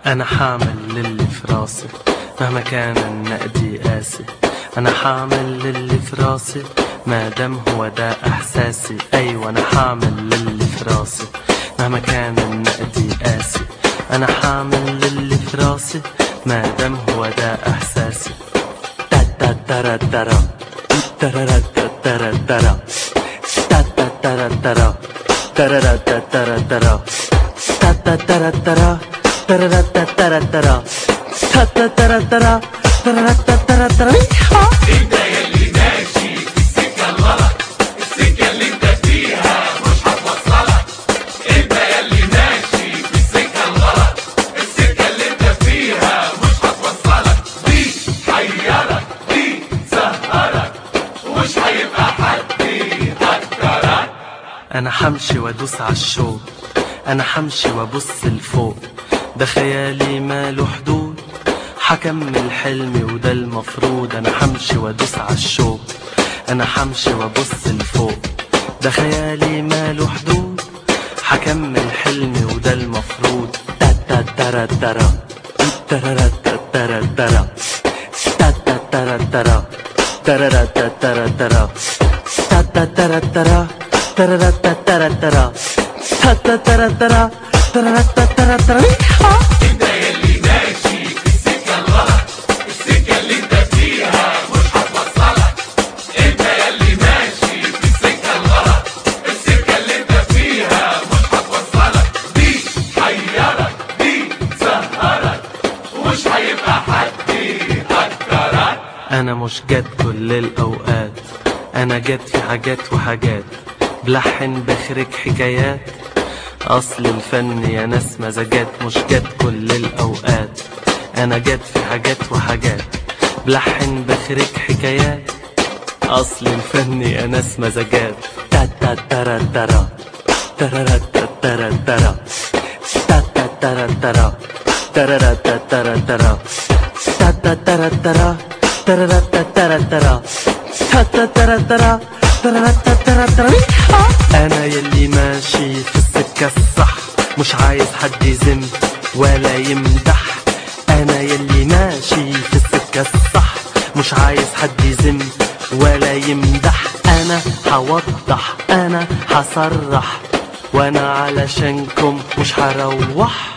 أنا حامل للي في راسي مهما كان النقد قاسي أنا حامل للي في راسي ما دام هو ده إحساسي أيوة أنا حامل للي في راسي مهما كان النقد قاسي أنا حامل للي في راسي ما دام هو ده إحساسي تا تا ترى ترى ترى ترى ترى تا تا ترى ترى ترى ترى ترى تا تا ترى ترى ترى ترى ترى تا تا ترى ترى ترى ترى ترى انت يلي ماشي في السكة الغلط السكة اللي انت فيها مش هتوصلك انت يلي ماشي في السكة الغلط السكة اللي انت فيها مش هتوصلك دي حيرك دي سهرك ومش هيبقى حد يقدرك انا حمشي وادوس عالشوق انا حمشي وابص لفوق ده خيالي ماله حدود حكمل حلمي وده المفروض انا حمشي وادوس عالشوق انا حمشي وابص لفوق ده خيالي ماله حدود حكمل حلمي وده المفروض تا تا ترى ترى ترى ترى ترى تا تا ترى ترى ترى ترى ترى تا تا ترى ترى ترى ترى ترى تا تا ترى ترى ترى ترى ترى انت يلي ماشي في السكة الغلط السكة اللي انت فيها مش هتوصلك انت يلي ماشي في السكة الغلط السكة اللي انت فيها مش هتوصلك دي حيرك دي سهرك ومش هيبقى حد يقدرك انا مش جد كل الاوقات انا جد في حاجات وحاجات بلحن بخرج حكايات اصل الفن يا ناس مزاجات مش جد كل الاوقات انا جد في حاجات وحاجات بلحن بخرج حكايات اصل الفن يا ناس مزاجات تا تا ترى ترى ترى ترى ترى تا تا ترى ترى ترى ترى ترى تا تا ترى ترى ترى ترى ترى تا تا ترى ترى ترى ترى ترى انا يلي ماشي في السكة الصح مش عايز حد يذم ولا يمدح انا يلي ماشي في السكة الصح مش عايز حد يذم ولا يمدح انا هوضح انا هصرح وانا علشانكم مش هروح